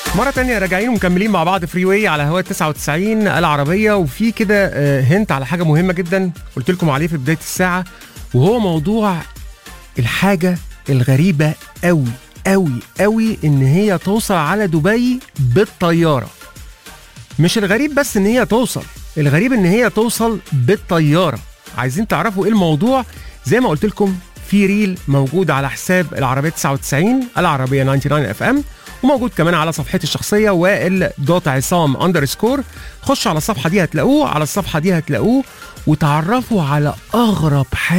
مرة تانية راجعين ومكملين مع بعض فري واي على هواء 99 العربية وفي كده آه، هنت على حاجة مهمة جدا قلت لكم عليه في بداية الساعة وهو موضوع الحاجة الغريبة قوي قوي قوي ان هي توصل على دبي بالطيارة مش الغريب بس ان هي توصل الغريب ان هي توصل بالطيارة عايزين تعرفوا ايه الموضوع زي ما قلت لكم في ريل موجود على حساب العربية 99 العربية 99 اف ام وموجود كمان على صفحتي الشخصية وائل دوت عصام اندرسكور خش على الصفحة دي هتلاقوه على الصفحة دي هتلاقوه وتعرفوا على أغرب حاجة